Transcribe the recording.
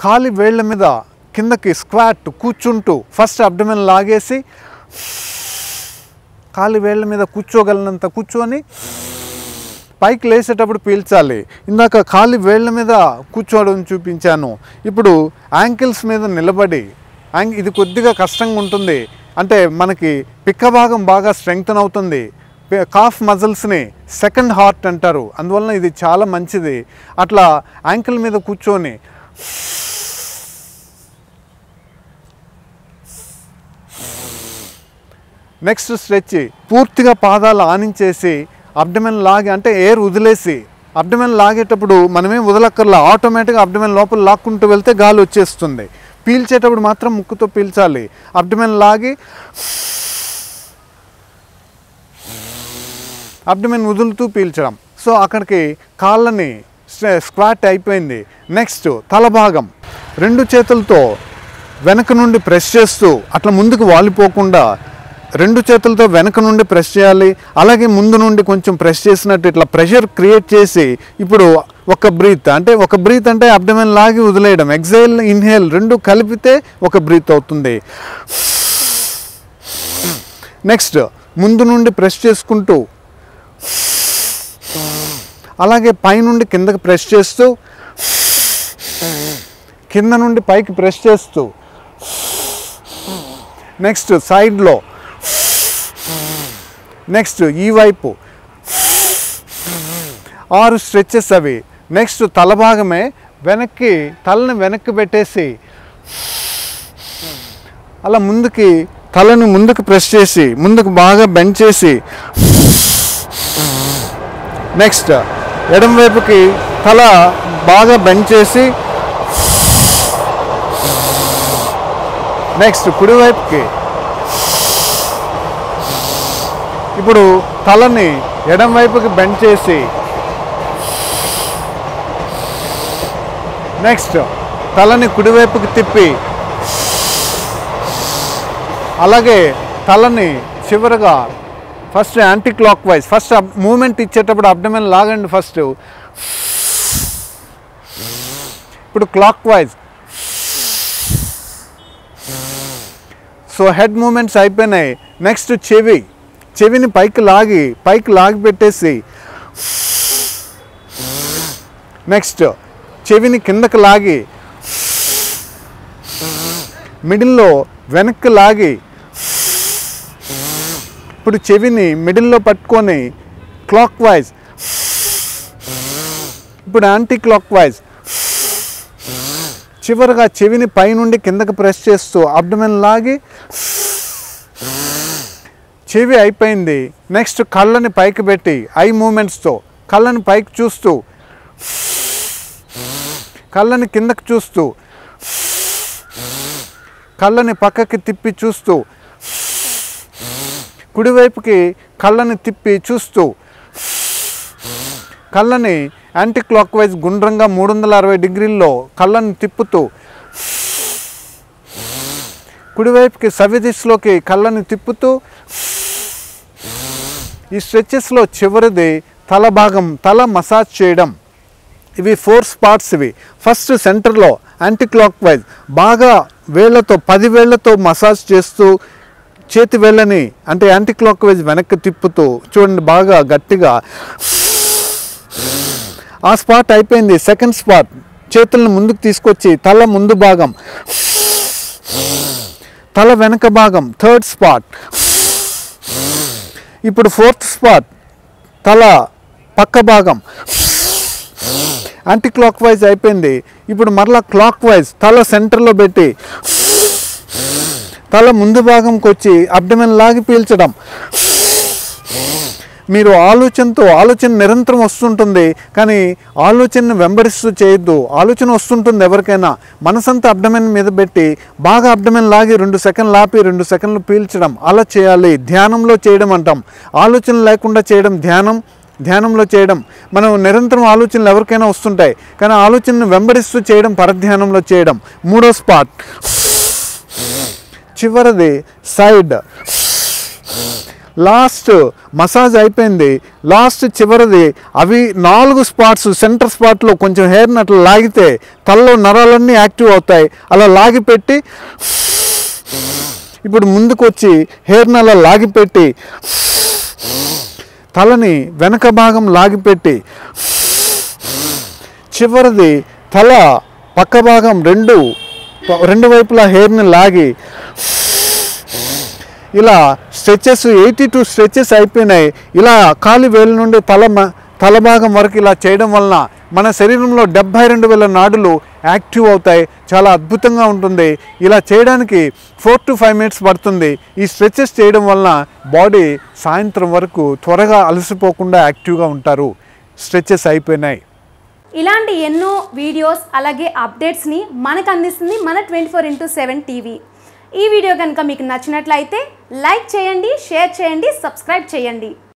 కాలి వేళ్ళ మీద కిందకి స్క్వాట్ కూర్చుంటూ ఫస్ట్ అబ్డమెన్ లాగేసి కాలి వేళ్ళ మీద కూర్చోగలనంత కూర్చొని పైకి లేసేటప్పుడు పీల్చాలి ఇందాక కాలి వేళ్ళ మీద కూర్చోవడం చూపించాను ఇప్పుడు యాంకిల్స్ మీద నిలబడి యాంక్ ఇది కొద్దిగా కష్టంగా ఉంటుంది అంటే మనకి పిక్క భాగం బాగా స్ట్రెంగ్తన్ అవుతుంది పి- కాఫ్ మజిల్స్ని సెకండ్ హార్ట్ అంటారు అందువలన ఇది చాలా మంచిది అట్లా యాంకిల్ మీద కూర్చొని నెక్స్ట్ స్ట్రెచ్ పూర్తిగా పాదాలు ఆనించేసి అబ్డమెన్ లాగి అంటే ఎయిర్ వదిలేసి అబ్డమెన్ లాగేటప్పుడు మనమేం వదలక్కర్లా ఆటోమేటిక్గా అబ్డమెన్ లోపల లాక్కుంటూ వెళ్తే గాలి వచ్చేస్తుంది పీల్చేటప్పుడు మాత్రం ముక్కుతో పీల్చాలి అబ్డమెన్ లాగి అబ్డమెన్ వదులుతూ పీల్చడం సో అక్కడికి కాళ్ళని స్ట- స్క్వాట్ అయిపోయింది నెక్స్ట్ తల భాగం రెండు చేతులతో వెనక నుండి ప్రెస్ చేస్తూ అట్లా ముందుకు వాలిపోకుండా రెండు చేతులతో వెనక నుండి ప్రెస్ చేయాలి అలాగే ముందు నుండి కొంచెం ప్రెస్ చేసినట్టు ఇట్లా ప్రెషర్ క్రియేట్ చేసి ఇప్పుడు ఒక బ్రీత్ అంటే ఒక బ్రీత్ అంటే అబ్డమెన్ లాగి వదిలేయడం ఎగ్జైల్ ఇన్హేల్ రెండు కలిపితే ఒక బ్రీత్ అవుతుంది నెక్స్ట్ ముందు నుండి ప్రెస్ చేసుకుంటూ అలాగే పైనుండి కిందకి ప్రెస్ చేస్తూ కింద నుండి పైకి ప్రెస్ చేస్తూ నెక్స్ట్ సైడ్లో నెక్స్ట్ ఈ వైపు ఆరు స్ట్రెచెస్ అవి నెక్స్ట్ తల భాగమే వెనక్కి తలని వెనక్కి పెట్టేసి అలా ముందుకి తలని ముందుకు ప్రెస్ చేసి ముందుకు బాగా బెండ్ చేసి నెక్స్ట్ ఎడం వైపుకి తల బాగా బెండ్ చేసి నెక్స్ట్ కుడివైపుకి ఇప్పుడు తలని ఎడం వైపుకి బెండ్ చేసి నెక్స్ట్ తలని కుడివైపుకి తిప్పి అలాగే తలని చివరగా first anticlockwise first moment ఇచ్చేటప్పుడు అబ్డమెన్ లాగండి ఫస్ట్ ఇప్పుడు clockwise so head moments అయిపోయినాయి నెక్స్ట్ చెవి చెవిని పైకి లాగి పైకి లాగి పెట్టేసి నెక్స్ట్ చెవిని కిందకి లాగి మిడిల్లో వెనక్కి లాగి ఇప్పుడు చెవిని మిడిల్లో పట్టుకొని క్లాక్ వైజ్ ఇప్పుడు యాంటీ క్లాక్ వైజ్ చివరగా చెవిని పైనుండి కిందకి ప్రెస్ చేస్తూ అబ్డమెన్ లాగి చెవి అయిపోయింది నెక్స్ట్ కళ్ళని పైకి పెట్టి ఐ మూమెంట్స్తో కళ్ళని పైకి చూస్తూ కళ్ళని కిందకి చూస్తూ కళ్ళని పక్కకి తిప్పి చూస్తూ కుడివైపుకి కళ్ళని తిప్పి చూస్తూ కళ్ళని యాంటీ క్లాక్ వైజ్ గుండ్రంగా మూడు వందల అరవై డిగ్రీల్లో కళ్ళని తిప్పుతూ కుడివైపుకి సవ్యదిశలోకి కళ్ళని తిప్పుతూ ఈ స్ట్రెచెస్లో చివరిది తల భాగం తల మసాజ్ చేయడం ఇవి ఫోర్ స్పాట్స్ ఇవి ఫస్ట్ సెంటర్లో యాంటీ క్లాక్ వైజ్ బాగా వేళ్లతో పది వేళ్లతో మసాజ్ చేస్తూ చేతి వేళ్ళని అంటే యాంటీ క్లాక్ వైజ్ వెనక్కి తిప్పుతూ చూడండి బాగా గట్టిగా ఆ స్పాట్ అయిపోయింది సెకండ్ స్పాట్ చేతులను ముందుకు తీసుకొచ్చి తల ముందు భాగం తల వెనక భాగం థర్డ్ స్పాట్ ఇప్పుడు ఫోర్త్ స్పాట్ తల పక్క భాగం యాంటీ క్లాక్ వైజ్ అయిపోయింది ఇప్పుడు మరలా క్లాక్ వైజ్ తల సెంటర్లో పెట్టి తల ముందు భాగంకి వచ్చి అబ్డమెన్ లాగి పీల్చడం మీరు ఆలోచనతో ఆలోచన నిరంతరం వస్తుంటుంది కానీ ఆలోచనను వెంబడిస్తూ చేయొద్దు ఆలోచన వస్తుంటుంది ఎవరికైనా మనసంతా అబ్డమెన్ మీద పెట్టి బాగా అబ్డమెన్ లాగి రెండు సెకండ్లు ఆపి రెండు సెకండ్లు పీల్చడం అలా చేయాలి ధ్యానంలో చేయడం అంటాం ఆలోచన లేకుండా చేయడం ధ్యానం ధ్యానంలో చేయడం మనం నిరంతరం ఆలోచనలు ఎవరికైనా వస్తుంటాయి కానీ ఆలోచనను వెంబడిస్తూ చేయడం పరధ్యానంలో చేయడం మూడో స్పాట్ చివరిది సైడ్ లాస్ట్ మసాజ్ అయిపోయింది లాస్ట్ చివరిది అవి నాలుగు స్పాట్స్ సెంటర్ స్పాట్లో కొంచెం హెయిర్ని అట్లా లాగితే తలలో నరాలన్నీ యాక్టివ్ అవుతాయి అలా లాగి పెట్టి ఇప్పుడు ముందుకు వచ్చి హెయిర్ని అలా లాగిపెట్టి తలని వెనక భాగం లాగిపెట్టి చివరిది తల పక్క భాగం రెండు రెండు వైపులా హెయిర్ని లాగి ఇలా స్ట్రెచెస్ ఎయిటీ టూ స్ట్రెచెస్ అయిపోయినాయి ఇలా కాలి వేలు నుండి తల మ- తల భాగం వరకు ఇలా చేయడం వలన మన శరీరంలో డెబ్బై రెండు వేల నాడులు యాక్టివ్ అవుతాయి చాలా అద్భుతంగా ఉంటుంది ఇలా చేయడానికి ఫోర్ టు ఫైవ్ మినిట్స్ పడుతుంది ఈ స్ట్రెచెస్ చేయడం వలన బాడీ సాయంత్రం వరకు త్వరగా అలసిపోకుండా యాక్టివ్గా ఉంటారు స్ట్రెచెస్ అయిపోయినాయి ఇలాంటి ఎన్నో వీడియోస్ అలాగే అప్డేట్స్ని మనకు అందిస్తుంది మన twenty four into seven TV ఈ వీడియో కనుక మీకు నచ్చినట్లయితే లైక్ చేయండి షేర్ చేయండి సబ్స్క్రైబ్ చేయండి